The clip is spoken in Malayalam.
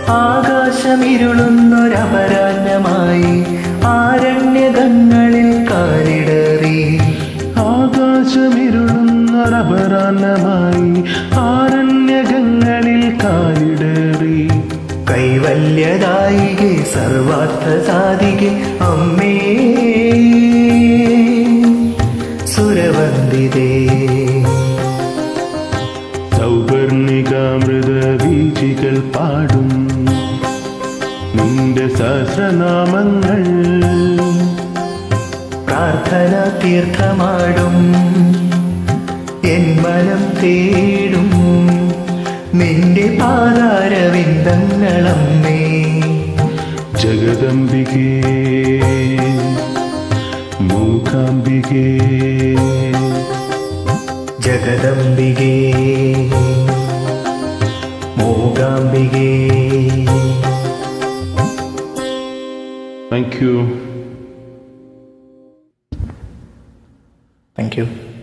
ആകാശമിരുളുന്നൊരപരാഹ്നമായി ആരണ്യകങ്ങളിൽ കാലിടറി ആകാശമിരുളുന്നൊരപരാന്നമായി ആരണ്യകങ്ങളിൽ കാലിടറി കൈവല്യദായികെ സർവാർത്ഥ സാധികെ അമ്മേ സുരവന്ദിതേ സൗവർണികാമൃത വീചികൾ പാടും നിന്റെ സഹസ്രനാമങ്ങൾ പ്രാർത്ഥന തീർത്ഥമാടും എൻ മനം തേടും നിന്റെ പാതാരവിന്ദങ്ങളമ്മേ ജഗദംബികേ മൂകാംബികേ ജഗദംബികേ മൂകാംബികേ താങ്ക് യു താങ്ക് യു